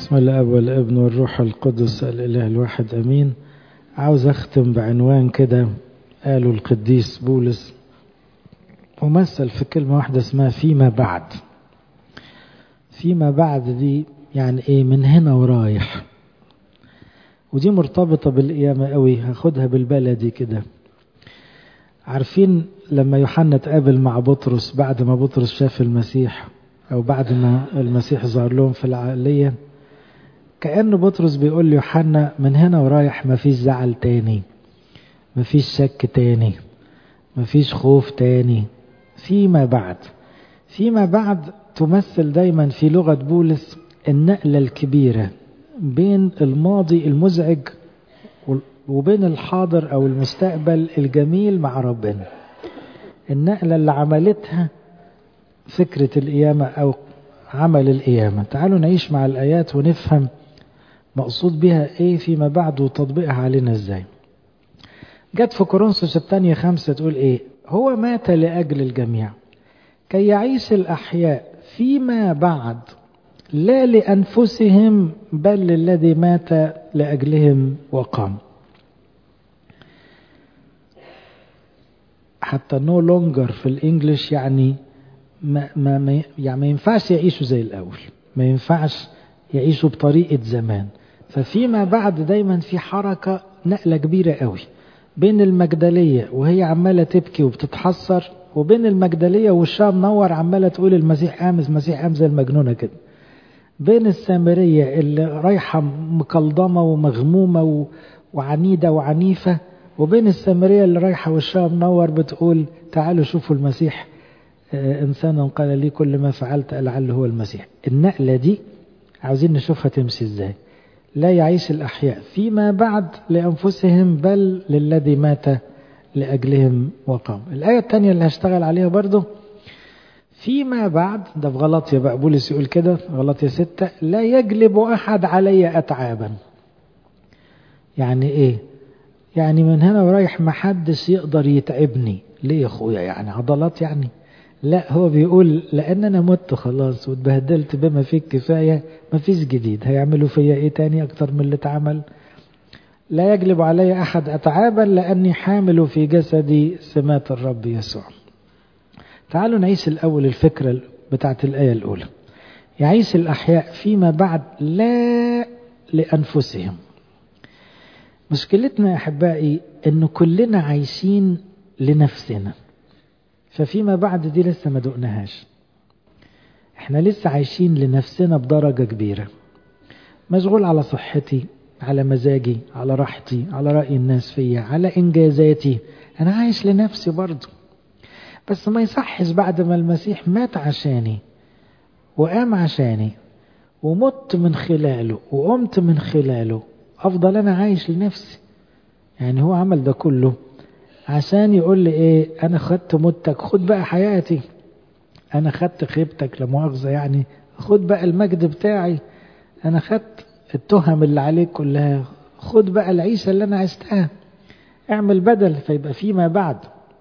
بسم الاب والابن والروح القدس الاله الواحد امين عاوز اختم بعنوان كده قاله القديس بولس ممثل في كلمة واحدة اسمها فيما بعد فيما بعد دي يعني ايه من هنا ورايح ودي مرتبطة بالقيامة قوي هاخدها بالبلدي كده عارفين لما يوحنا اتقابل مع بطرس بعد ما بطرس شاف المسيح او بعد ما المسيح ظهر لهم في العالية كأن بطرس بيقول ليوحنا من هنا ورايح مفيش زعل تاني مفيش شك تاني مفيش خوف تاني فيما بعد فيما بعد تمثل دايما في لغة بولس النقلة الكبيرة بين الماضي المزعج وبين الحاضر أو المستقبل الجميل مع ربنا النقلة اللي عملتها فكرة القيامة أو عمل القيامة تعالوا نعيش مع الآيات ونفهم مقصود بها إيه فيما بعد وتطبيقها علينا إزاي جت في كورنثوس الثانية خمسة تقول إيه هو مات لأجل الجميع كي يعيش الأحياء فيما بعد لا لأنفسهم بل للذي مات لأجلهم وقام حتى نو no لونجر في الانجليش يعني ما, ما, ما يعني ما ينفعش يعيشوا زي الأول ما ينفعش يعيشوا بطريقة زمان ففيما بعد دايما في حركة نقلة كبيرة قوي بين المجدلية وهي عمالة تبكي وبتتحسر وبين المجدلية وشها منور عمالة تقول المسيح قام المسيح قام زي المجنونة كده بين السامرية اللي رايحة مكلضمة ومغمومة و... وعنيدة وعنيفة وبين السامرية اللي رايحة وشها منور بتقول تعالوا شوفوا المسيح إنسانا قال لي كل ما فعلت لعل هو المسيح النقلة دي عاوزين نشوفها تمشي إزاي لا يعيش الأحياء فيما بعد لأنفسهم بل للذي مات لأجلهم وقام الآية الثانية اللي هشتغل عليها برضو فيما بعد ده في غلطية بقى بولس يقول كده غلطية ستة لا يجلب أحد علي أتعابا يعني إيه يعني من هنا ورايح محدش يقدر يتعبني ليه يا أخويا يعني عضلات يعني لا هو بيقول لأن أنا مت خلاص واتبهدلت بما فيه الكفاية مفيش جديد هيعملوا فيا إيه تاني أكتر من اللي اتعمل لا يجلب علي أحد أتعابا لأني حامل في جسدي سمات الرب يسوع تعالوا نعيش الأول الفكرة بتاعت الآية الأولى يعيش الأحياء فيما بعد لا لأنفسهم مشكلتنا يا أحبائي أن كلنا عايشين لنفسنا ففيما بعد دي لسه ما دقناهاش احنا لسه عايشين لنفسنا بدرجة كبيرة مشغول على صحتي على مزاجي على راحتي على رأي الناس فيا على إنجازاتي أنا عايش لنفسي برضه بس ما يصحش بعد ما المسيح مات عشاني وقام عشاني ومت من خلاله وقمت من خلاله أفضل أنا عايش لنفسي يعني هو عمل ده كله عشان يقول لي ايه انا خدت موتك خد بقى حياتي انا خدت خيبتك لمؤاخذة يعني خد بقى المجد بتاعي انا خدت التهم اللي عليك كلها خد بقى العيشة اللي انا عشتها اعمل بدل فيبقى فيما بعد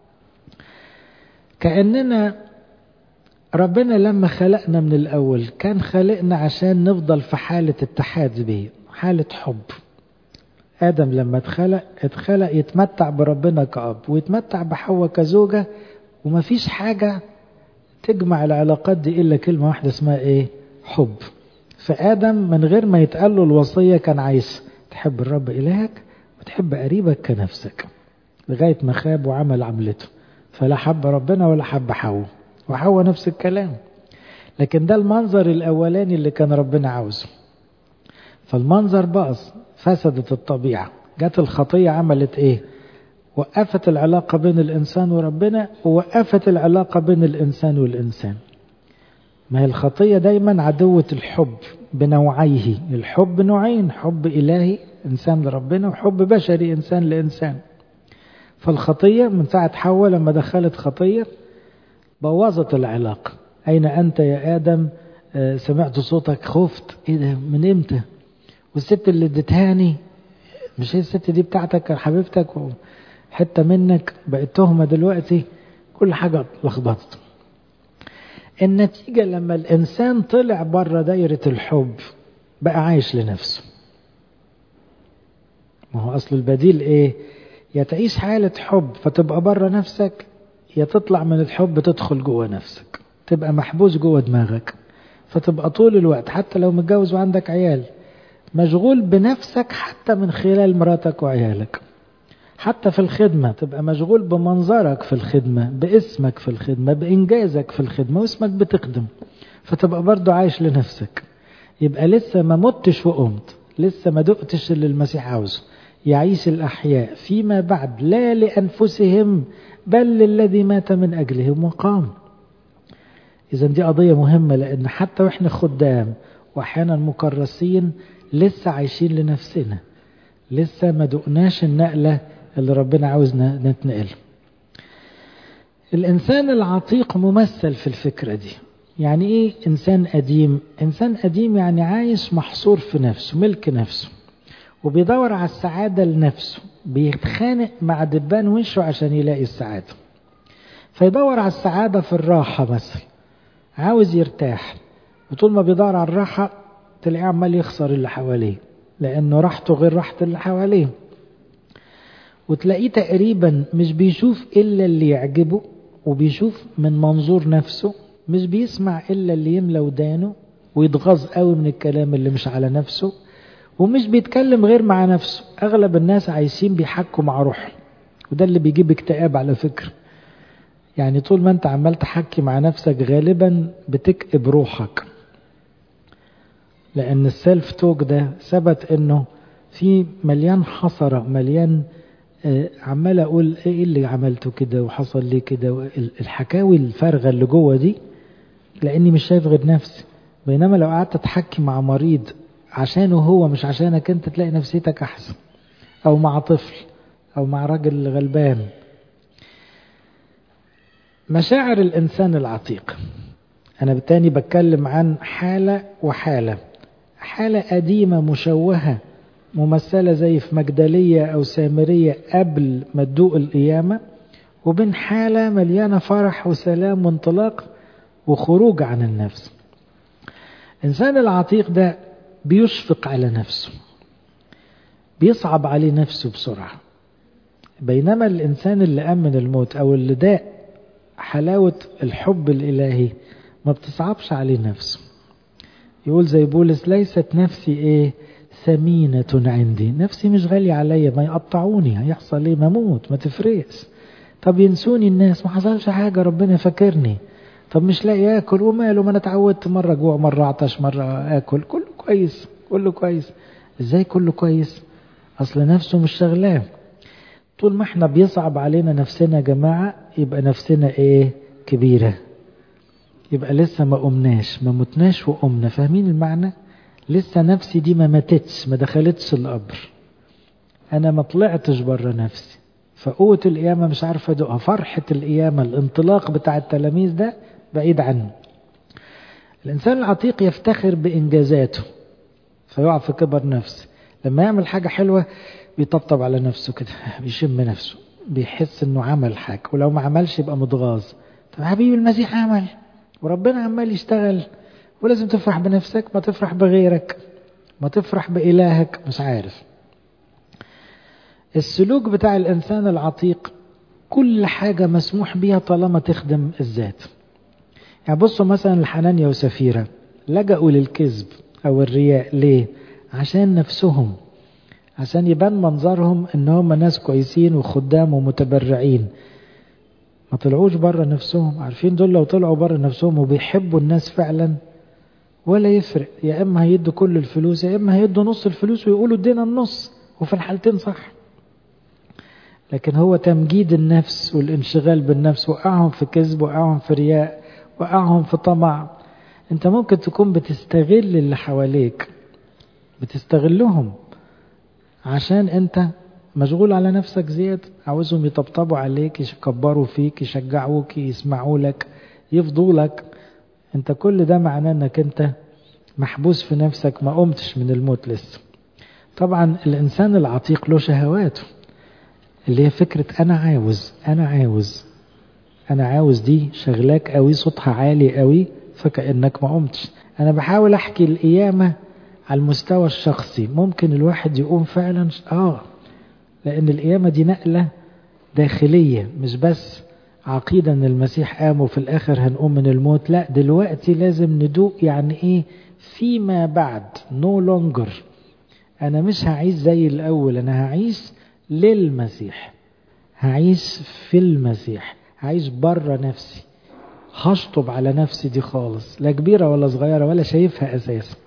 كأننا ربنا لما خلقنا من الأول كان خلقنا عشان نفضل في حالة اتحاد به حالة حب آدم لما اتخلق اتخلق يتمتع بربنا كأب ويتمتع بحواء كزوجة ومفيش حاجة تجمع العلاقات دي إلا كلمة واحدة اسمها إيه؟ حب. فآدم من غير ما يتقال له الوصية كان عايز تحب الرب إلهك وتحب قريبك كنفسك. لغاية ما خاب وعمل عملته. فلا حب ربنا ولا حب حواء. وحواء نفس الكلام. لكن ده المنظر الأولاني اللي كان ربنا عاوزه. فالمنظر باظ فسدت الطبيعة جت الخطية عملت ايه وقفت العلاقة بين الإنسان وربنا ووقفت العلاقة بين الإنسان والإنسان ما هي الخطية دايما عدوة الحب بنوعيه الحب نوعين حب إلهي إنسان لربنا وحب بشري إنسان لإنسان فالخطية من ساعة حواء لما دخلت خطية بوظت العلاقة أين أنت يا آدم سمعت صوتك خفت إيه ده من إمتى والست اللي اديتهاني مش هي الست دي بتاعتك حبيبتك حته منك بقت تهمه دلوقتي كل حاجه لخبطت النتيجه لما الانسان طلع بره دايره الحب بقى عايش لنفسه ما هو أصل البديل إيه يا تعيش حالة حب فتبقى بره نفسك يا تطلع من الحب تدخل جوه نفسك تبقى محبوس جوه دماغك فتبقى طول الوقت حتى لو متجوز وعندك عيال مشغول بنفسك حتى من خلال مراتك وعيالك حتى في الخدمة تبقى مشغول بمنظرك في الخدمة باسمك في الخدمة بإنجازك في الخدمة واسمك بتخدم فتبقى برضو عايش لنفسك يبقى لسه ما متش وقمت لسه ما دقتش اللي المسيح عاوزه يعيش الأحياء فيما بعد لا لأنفسهم بل للذي مات من أجلهم وقام إذا دي قضية مهمة لأن حتى وإحنا خدام وأحيانا مكرسين لسه عايشين لنفسنا لسه ما دقناش النقلة اللي ربنا عاوزنا نتنقل الإنسان العتيق ممثل في الفكرة دي يعني إيه إنسان قديم إنسان قديم يعني عايش محصور في نفسه ملك نفسه وبيدور على السعادة لنفسه بيتخانق مع دبان وشه عشان يلاقي السعادة فيدور على السعادة في الراحة مثلا عاوز يرتاح وطول ما بيدور على الراحة تلاقيه عمال يخسر اللي حواليه لأنه راحته غير راحة اللي حواليه وتلاقيه تقريبا مش بيشوف إلا اللي يعجبه وبيشوف من منظور نفسه مش بيسمع إلا اللي يملى ودانه ويتغاظ قوي من الكلام اللي مش على نفسه ومش بيتكلم غير مع نفسه أغلب الناس عايشين بيحكوا مع روحهم وده اللي بيجيب اكتئاب على فكرة يعني طول ما انت عمال تحكي مع نفسك غالبا بتكئب روحك لأن السيلف توك ده ثبت انه في مليان حسرة مليان عمال اقول ايه اللي عملته كده وحصل لي كده الحكاوي الفارغة اللي جوه دي لاني مش شايف غير نفسي بينما لو قعدت تحكي مع مريض عشانه هو مش عشانك انت تلاقي نفسيتك احسن او مع طفل او مع راجل غلبان مشاعر الانسان العتيق انا بالتاني بتكلم عن حالة وحالة حالة قديمة مشوهة ممثلة زي في مجدلية أو سامرية قبل ما تدوق القيامة وبين حالة مليانة فرح وسلام وانطلاق وخروج عن النفس الإنسان العتيق ده بيشفق على نفسه بيصعب عليه نفسه بسرعة بينما الإنسان اللي أمن الموت أو اللي داق حلاوة الحب الإلهي ما بتصعبش عليه نفسه يقول زي بولس ليست نفسي إيه ثمينة عندي نفسي مش غالية عليا ما يقطعوني هيحصل ايه ما موت ما تفرقش طب ينسوني الناس ما حصلش حاجة ربنا فاكرني طب مش لاقي اكل وماله ما انا اتعودت مرة جوع مرة عطش مرة اكل كله كويس كله كويس ازاي كله كويس اصل نفسه مش شغلاه طول ما احنا بيصعب علينا نفسنا يا جماعة يبقى نفسنا ايه كبيرة يبقى لسه ما قمناش ما متناش وقمنا فاهمين المعنى لسه نفسي دي ما ماتتش ما دخلتش القبر انا ما طلعتش بره نفسي فقوة القيامة مش عارف ادوقها فرحة القيامة الانطلاق بتاع التلاميذ ده بعيد عنه الانسان العتيق يفتخر بانجازاته فيقع في كبر نفس لما يعمل حاجة حلوة بيطبطب على نفسه كده بيشم نفسه بيحس انه عمل حاجة ولو ما عملش يبقى متغاظ طب حبيبي المسيح عمل وربنا عمال يشتغل ولازم تفرح بنفسك ما تفرح بغيرك ما تفرح بإلهك مش عارف السلوك بتاع الإنسان العتيق كل حاجة مسموح بيها طالما تخدم الذات يعني بصوا مثلا الحنانيا وسفيرة لجأوا للكذب أو الرياء ليه عشان نفسهم عشان يبان منظرهم ان هم ناس كويسين وخدام ومتبرعين ما طلعوش بره نفسهم عارفين دول لو طلعوا بره نفسهم وبيحبوا الناس فعلا ولا يفرق يا اما هيدوا كل الفلوس يا اما هيدوا نص الفلوس ويقولوا ادينا النص وفي الحالتين صح لكن هو تمجيد النفس والانشغال بالنفس وقعهم في كذب وقعهم في رياء وقعهم في طمع انت ممكن تكون بتستغل اللي حواليك بتستغلهم عشان انت مشغول على نفسك زيادة عاوزهم يطبطبوا عليك يكبروا فيك يشجعوك يسمعوا لك يفضوا لك انت كل ده معناه انك انت محبوس في نفسك ما قمتش من الموت لسه طبعا الانسان العتيق له شهواته اللي هي فكرة انا عاوز انا عاوز انا عاوز دي شغلاك قوي صوتها عالي قوي فكأنك ما قمتش انا بحاول احكي القيامة على المستوى الشخصي ممكن الواحد يقوم فعلا اه لان القيامة دي نقلة داخلية مش بس عقيدة ان المسيح قام وفي الاخر هنقوم من الموت لا دلوقتي لازم ندوق يعني ايه فيما بعد نو no longer انا مش هعيش زي الاول انا هعيش للمسيح هعيش في المسيح هعيش بره نفسي هشطب على نفسي دي خالص لا كبيرة ولا صغيرة ولا شايفها أساسا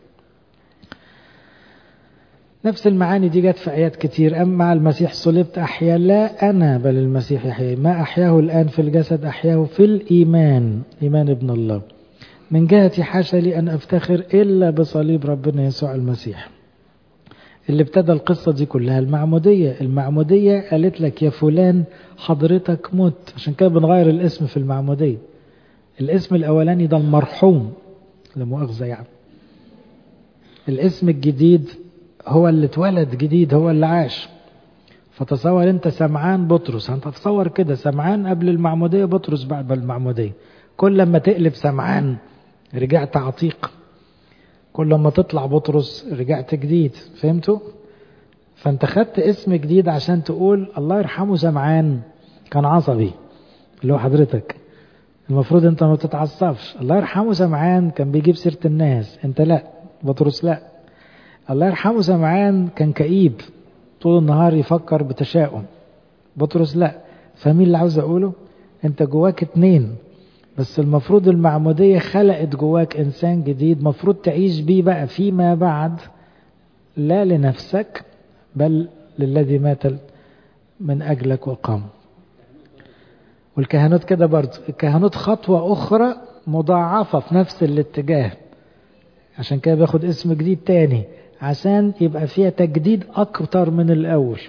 نفس المعاني دي جت في آيات كتير أما مع المسيح صلبت أحيا لا أنا بل المسيح يحيى ما أحياه الآن في الجسد أحياه في الإيمان إيمان ابن الله من جهتي حاشا لي أن أفتخر إلا بصليب ربنا يسوع المسيح اللي ابتدى القصة دي كلها المعمودية المعمودية قالت لك يا فلان حضرتك مت عشان كده بنغير الاسم في المعمودية الاسم الأولاني ده المرحوم لا مؤاخذة يعني الاسم الجديد هو اللي اتولد جديد هو اللي عاش فتصور انت سمعان بطرس انت تصور كده سمعان قبل المعمودية بطرس بعد المعمودية كل لما تقلب سمعان رجعت عتيق كل لما تطلع بطرس رجعت جديد فهمتوا فانت خدت اسم جديد عشان تقول الله يرحمه سمعان كان عصبي اللي هو حضرتك المفروض انت ما تتعصبش الله يرحمه سمعان كان بيجيب سيرة الناس انت لا بطرس لا الله يرحمه سمعان كان كئيب طول النهار يفكر بتشاؤم بطرس لا فمين اللي عاوز اقوله انت جواك اتنين بس المفروض المعمودية خلقت جواك انسان جديد مفروض تعيش بيه بقى فيما بعد لا لنفسك بل للذي مات من اجلك وقام والكهنوت كده برضه الكهنوت خطوة أخرى مضاعفة في نفس الاتجاه عشان كده بياخد اسم جديد تاني عشان يبقى فيها تجديد أكتر من الأول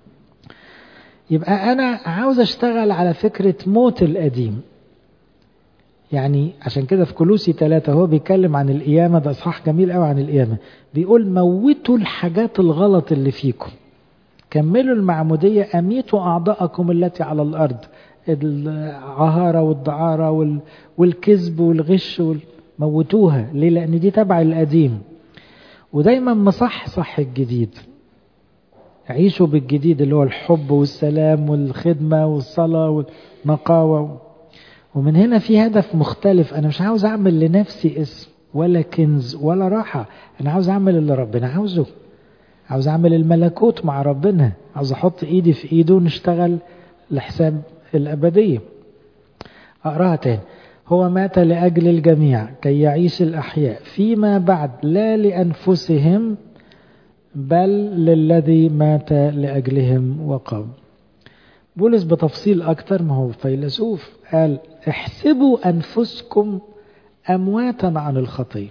يبقى أنا عاوز أشتغل على فكرة موت القديم يعني عشان كده في كلوسي ثلاثة هو بيتكلم عن القيامة ده إصحاح جميل قوي عن القيامة بيقول موتوا الحاجات الغلط اللي فيكم كملوا المعمودية أميتوا أعضاءكم التي على الأرض العهارة والدعارة والكذب والغش موتوها ليه لأن دي تبع القديم ودايما مصحصح الجديد عيشوا بالجديد اللي هو الحب والسلام والخدمة والصلاة والنقاوة ومن هنا في هدف مختلف أنا مش عاوز أعمل لنفسي اسم ولا كنز ولا راحة أنا عاوز أعمل اللي ربنا عاوزه عاوز أعمل الملكوت مع ربنا عاوز أحط إيدي في إيده ونشتغل لحساب الأبدية أقراها تاني هو مات لأجل الجميع كي يعيش الأحياء فيما بعد لا لأنفسهم بل للذي مات لأجلهم وقام بولس بتفصيل أكتر ما هو فيلسوف قال احسبوا أنفسكم أمواتا عن الخطية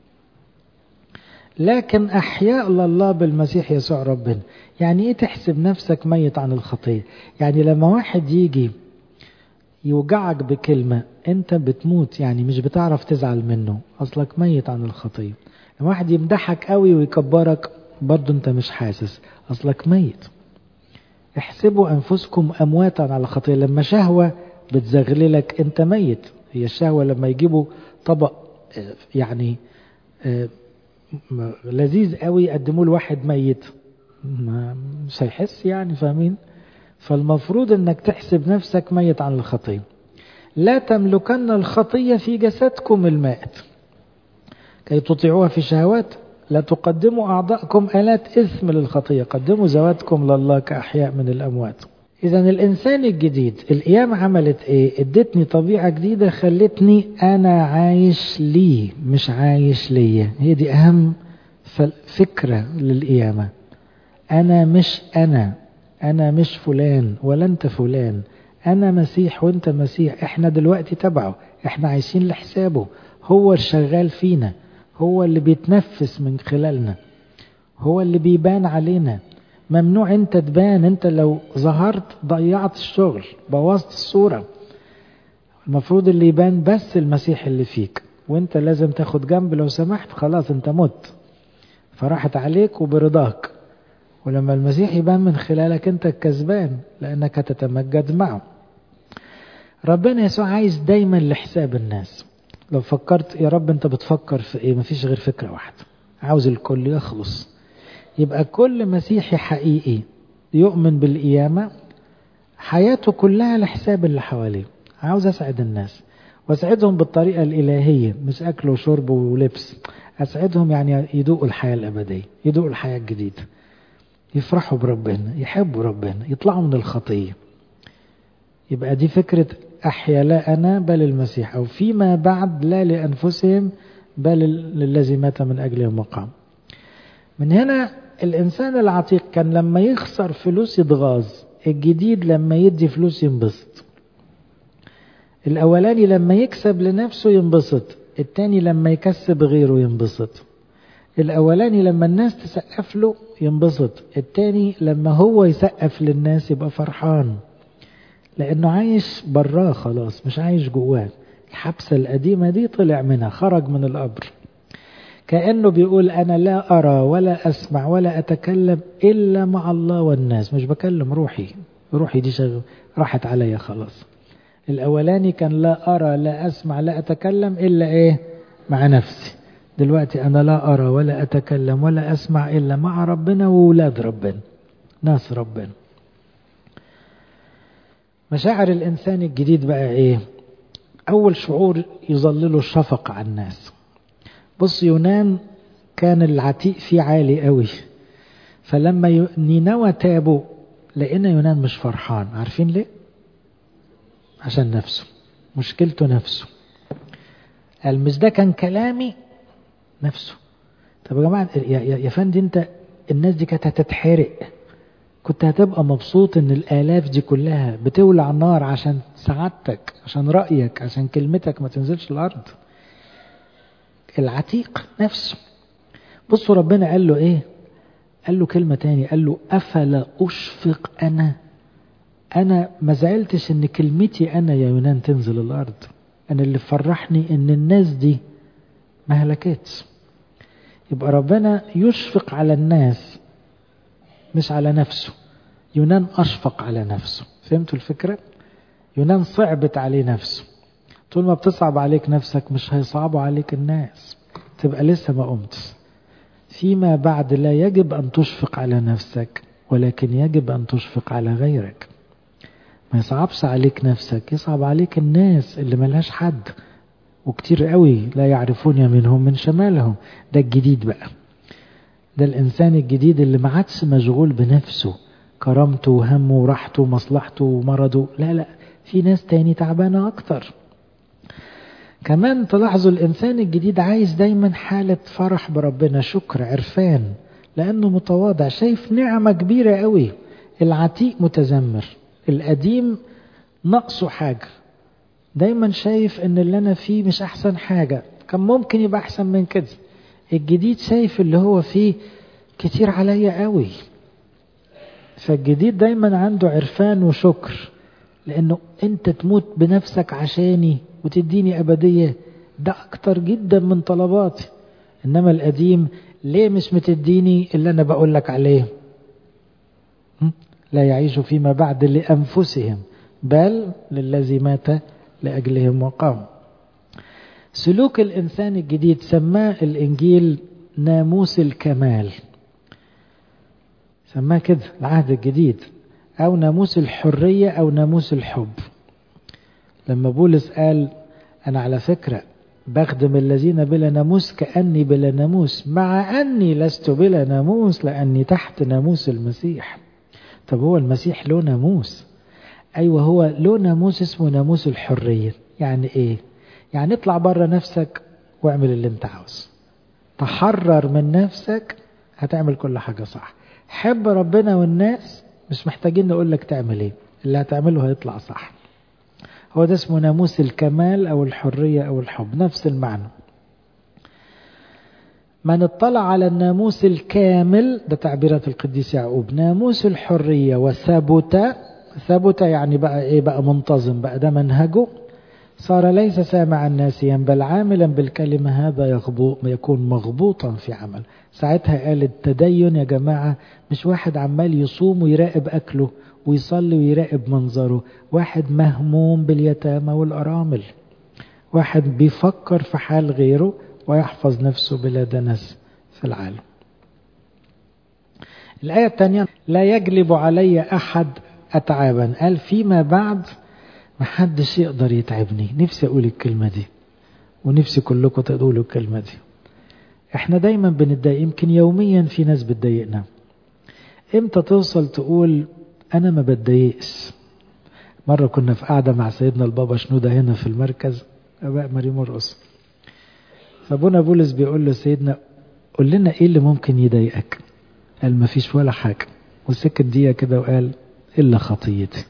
لكن أحياء لله بالمسيح يسوع ربنا يعني إيه تحسب نفسك ميت عن الخطية يعني لما واحد يجي يوجعك بكلمة أنت بتموت يعني مش بتعرف تزعل منه أصلك ميت عن الخطية لما واحد يمدحك قوي ويكبرك برضه أنت مش حاسس أصلك ميت احسبوا أنفسكم أمواتا على الخطية لما شهوة بتزغللك أنت ميت هي الشهوة لما يجيبوا طبق يعني لذيذ قوي يقدموه لواحد ميت ما مش هيحس يعني فاهمين فالمفروض انك تحسب نفسك ميت عن الخطية لا تملكن الخطية في جسدكم المائت كي تطيعوها في شهوات لا تقدموا أعضاءكم آلات إثم للخطية قدموا زواتكم لله كأحياء من الأموات إذا الإنسان الجديد القيامة عملت إيه؟ ادتني طبيعة جديدة خلتني أنا عايش لي مش عايش ليا هي دي أهم فكرة للقيامة أنا مش أنا أنا مش فلان ولا أنت فلان أنا مسيح وأنت مسيح إحنا دلوقتي تبعه إحنا عايشين لحسابه هو الشغال فينا هو اللي بيتنفس من خلالنا هو اللي بيبان علينا ممنوع انت تبان انت لو ظهرت ضيعت الشغل بوظت الصورة المفروض اللي يبان بس المسيح اللي فيك وانت لازم تاخد جنب لو سمحت خلاص انت مت فراحت عليك وبرضاك ولما المسيح يبان من خلالك انت الكسبان لانك هتتمجد معه ربنا يسوع عايز دايما لحساب الناس لو فكرت يا رب انت بتفكر في ايه مفيش غير فكرة واحدة عاوز الكل يخلص يبقى كل مسيحي حقيقي يؤمن بالقيامة حياته كلها لحساب اللي حواليه عاوز أسعد الناس وأسعدهم بالطريقة الإلهية مش أكل وشرب ولبس أسعدهم يعني يدوقوا الحياة الأبدية يدوقوا الحياة الجديدة يفرحوا بربنا يحبوا ربنا يطلعوا من الخطية يبقى دي فكرة أحيا لا أنا بل المسيح أو فيما بعد لا لأنفسهم بل للذي مات من أجلهم وقام من هنا الإنسان العتيق كان لما يخسر فلوس يتغاظ الجديد لما يدي فلوس ينبسط الأولاني لما يكسب لنفسه ينبسط التاني لما يكسب غيره ينبسط الأولاني لما الناس تسقف له ينبسط التاني لما هو يسقف للناس يبقى فرحان لأنه عايش براه خلاص مش عايش جواه الحبسة القديمة دي طلع منها خرج من القبر كأنه بيقول أنا لا أرى ولا أسمع ولا أتكلم إلا مع الله والناس مش بكلم روحي روحي دي شغل راحت عليا خلاص الأولاني كان لا أرى لا أسمع لا أتكلم إلا إيه مع نفسي دلوقتي أنا لا أرى ولا أتكلم ولا أسمع إلا مع ربنا وولاد ربنا ناس ربنا مشاعر الإنسان الجديد بقى إيه أول شعور يظلله الشفقة على الناس بص يونان كان العتيق فيه عالي قوي فلما نينوى تابوا لقينا يونان مش فرحان عارفين ليه عشان نفسه مشكلته نفسه قال مش ده كان كلامي نفسه طب يا جماعة يا, يا, يا فندي انت الناس دي كانت هتتحرق كنت هتبقى مبسوط ان الالاف دي كلها بتولع نار عشان سعادتك عشان رأيك عشان كلمتك ما تنزلش الارض العتيق نفسه بصوا ربنا قال له ايه قال له كلمة تاني قال له أفلا أشفق أنا أنا ما زعلتش إن كلمتي أنا يا يونان تنزل الأرض أنا اللي فرحني إن الناس دي ما هلكتش يبقى ربنا يشفق على الناس مش على نفسه يونان أشفق على نفسه فهمتوا الفكرة؟ يونان صعبت عليه نفسه طول ما بتصعب عليك نفسك مش هيصعبوا عليك الناس تبقى لسه ما قمتش فيما بعد لا يجب أن تشفق على نفسك ولكن يجب أن تشفق على غيرك ما يصعبش عليك نفسك يصعب عليك الناس اللي ملهاش حد وكتير قوي لا يعرفون يمينهم من شمالهم ده الجديد بقى ده الإنسان الجديد اللي ما عادش مشغول بنفسه كرامته وهمه وراحته ومصلحته ومرضه لا لا في ناس تاني تعبانة أكتر كمان تلاحظوا الإنسان الجديد عايز دايما حالة فرح بربنا شكر عرفان لأنه متواضع شايف نعمة كبيرة قوي العتيق متذمر القديم نقصه حاجة دايما شايف ان اللي انا فيه مش احسن حاجة كان ممكن يبقى احسن من كده الجديد شايف اللي هو فيه كتير عليا قوي فالجديد دايما عنده عرفان وشكر لانه انت تموت بنفسك عشاني وتديني ابدية ده اكتر جدا من طلباتي انما القديم ليه مش متديني اللي انا بقول لك عليه لا يعيش فيما بعد لانفسهم بل للذي مات لأجلهم وقام سلوك الإنسان الجديد سماه الإنجيل ناموس الكمال سماه كده العهد الجديد أو ناموس الحرية أو ناموس الحب لما بولس قال أنا على فكرة بخدم الذين بلا ناموس كأني بلا ناموس مع أني لست بلا ناموس لأني تحت ناموس المسيح طب هو المسيح له ناموس أيوة هو له ناموس اسمه ناموس الحرية يعني إيه يعني اطلع بره نفسك واعمل اللي انت عاوز تحرر من نفسك هتعمل كل حاجة صح حب ربنا والناس مش محتاجين نقول لك تعمل ايه اللي هتعمله هيطلع صح هو ده اسمه ناموس الكمال او الحرية او الحب نفس المعنى من اطلع على الناموس الكامل ده تعبيرات القديس يعقوب ناموس الحرية وثبت ثبت يعني بقى ايه بقى منتظم بقى ده منهجه صار ليس سامعا ناسيا بل عاملا بالكلمة هذا يغبو يكون مغبوطا في عمل ساعتها قال التدين يا جماعة مش واحد عمال يصوم ويراقب أكله ويصلي ويراقب منظره واحد مهموم باليتامى والأرامل واحد بيفكر في حال غيره ويحفظ نفسه بلا دنس في العالم الآية الثانية لا يجلب علي أحد أتعابا قال فيما بعد ما حدش يقدر يتعبني نفسي أقول الكلمة دي ونفسي كلكم تقولوا الكلمة دي احنا دايما بنتضايق يمكن يوميا في ناس بتضايقنا امتى توصل تقول انا ما بتضايقش مرة كنا في قاعدة مع سيدنا البابا شنودة هنا في المركز أباء مريم مرقص فابونا بولس بيقول له سيدنا قول لنا ايه اللي ممكن يضايقك قال ما فيش ولا حاجة وسكت دقيقة كده وقال إلا خطيتي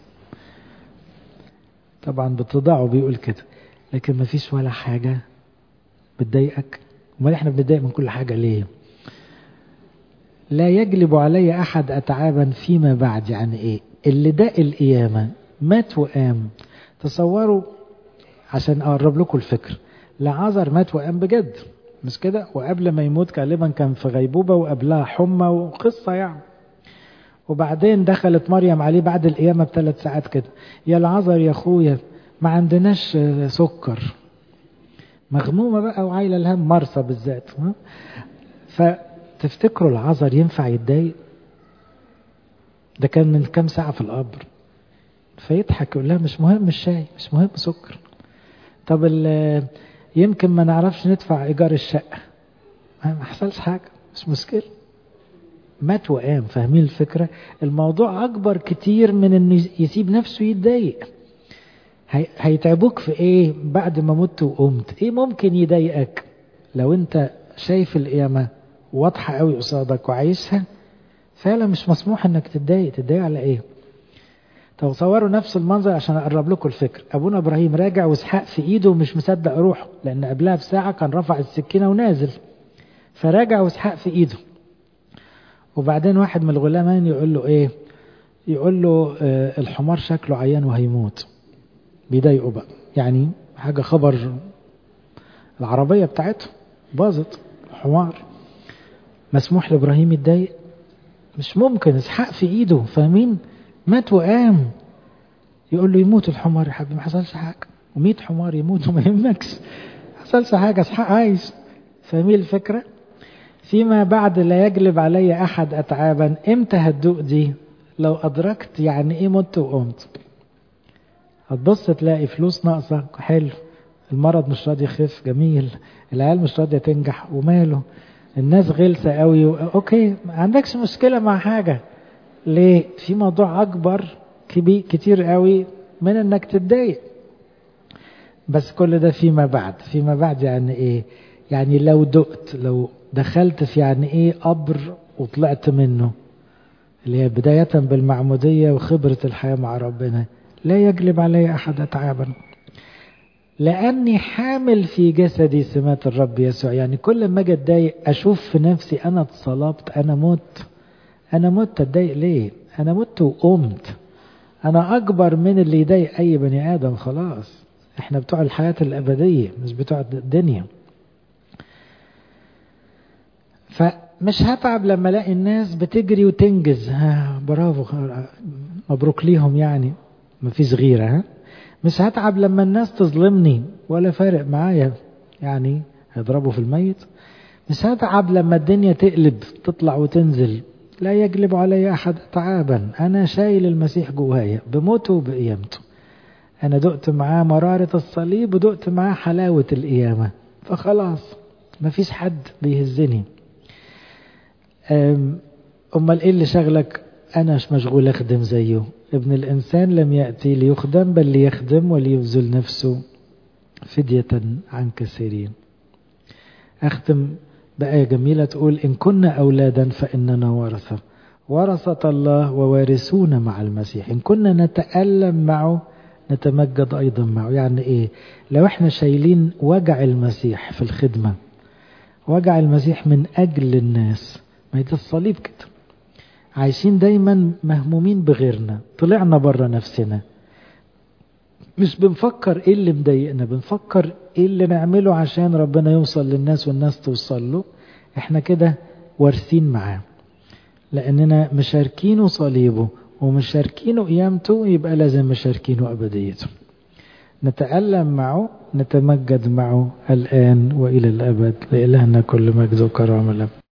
طبعا بتضاعه بيقول كده لكن ما فيش ولا حاجة بتضايقك امال احنا بنتضايق من كل حاجة ليه لا يجلب علي أحد أتعابا فيما بعد يعني إيه اللي داق القيامة مات وقام تصوروا عشان أقرب لكم الفكر لعازر مات وقام بجد مش كده وقبل ما يموت غالبا كان في غيبوبة وقبلها حمى وقصة يعني وبعدين دخلت مريم عليه بعد القيامة بثلاث ساعات كده يا العذر يا أخويا ما عندناش سكر مغمومة بقى وعايلة الهم مرسى بالذات فتفتكروا العذر ينفع يتضايق ده كان من كام ساعة في القبر فيضحك يقول لها مش مهم الشاي مش مهم سكر طب يمكن ما نعرفش ندفع إيجار الشقة ما حصلش حاجة مش مشكلة مات وقام فاهمين الفكرة الموضوع أكبر كتير من أنه يسيب نفسه يتضايق هيتعبوك في إيه بعد ما مت وقمت إيه ممكن يضايقك لو أنت شايف القيامة واضحة قوي قصادك وعايشها فعلا مش مسموح انك تتضايق تتضايق على ايه تصوروا نفس المنظر عشان اقرب لكم الفكر ابونا ابراهيم راجع واسحاق في ايده ومش مصدق روحه لان قبلها بساعه كان رفع السكينه ونازل فراجع واسحاق في ايده وبعدين واحد من الغلامان يقول له ايه يقول له آه الحمار شكله عيان وهيموت بيضايقه بقى يعني حاجه خبر العربيه بتاعته باظت الحمار مسموح لابراهيم يتضايق مش ممكن اسحاق في ايده فاهمين مات وقام يقول له يموت الحمار يا حبيبي ما حصلش حاجه و100 حمار يموت وما يهمكش ما حصلش حاجه اسحاق عايش فاهمين الفكره فيما بعد لا يجلب علي احد اتعابا امتى هتدوق دي لو ادركت يعني ايه مت وقمت هتبص تلاقي فلوس ناقصه حلو المرض مش راضي يخف جميل العيال مش راضيه تنجح وماله الناس غلسة قوي و... اوكي ما عندكش مشكلة مع حاجة ليه في موضوع اكبر كبير كتير قوي من انك تتضايق بس كل ده فيما بعد فيما بعد يعني ايه يعني لو دقت لو دخلت في يعني ايه قبر وطلعت منه اللي هي بداية بالمعمودية وخبرة الحياة مع ربنا لا يجلب علي أحد أتعابا لأني حامل في جسدي سمات الرب يسوع يعني كل ما أجي أتضايق أشوف في نفسي أنا اتصلبت أنا مت أنا مت أتضايق ليه؟ أنا مت وقمت أنا أكبر من اللي يضايق أي بني آدم خلاص إحنا بتوع الحياة الأبدية مش بتوع الدنيا فمش هتعب لما الاقي الناس بتجري وتنجز ها برافو مبروك ليهم يعني مفيش غيره ها مش هتعب لما الناس تظلمني ولا فارق معايا يعني هيضربوا في الميت مش هتعب لما الدنيا تقلب تطلع وتنزل لا يجلب علي أحد تعابا أنا شايل المسيح جوايا بموته وبقيامته أنا دقت معاه مرارة الصليب ودقت معاه حلاوة القيامة فخلاص مفيش حد بيهزني أمال إيه اللي شغلك أنا مش مشغول أخدم زيه ابن الإنسان لم يأتي ليخدم بل ليخدم وليبذل نفسه فدية عن كثيرين أختم بآية جميلة تقول إن كنا أولادا فإننا ورثة ورثة الله ووارثون مع المسيح إن كنا نتألم معه نتمجد أيضا معه يعني إيه لو إحنا شايلين وجع المسيح في الخدمة وجع المسيح من أجل الناس ما ده الصليب كده عايشين دايما مهمومين بغيرنا طلعنا بره نفسنا مش بنفكر ايه اللي مضايقنا بنفكر ايه اللي نعمله عشان ربنا يوصل للناس والناس توصل له احنا كده وارثين معاه لاننا مشاركينه صليبه ومشاركينه قيامته يبقى لازم مشاركينه ابديته نتألم معه نتمجد معه الآن وإلى الأبد لإلهنا كل مجد وكرامة له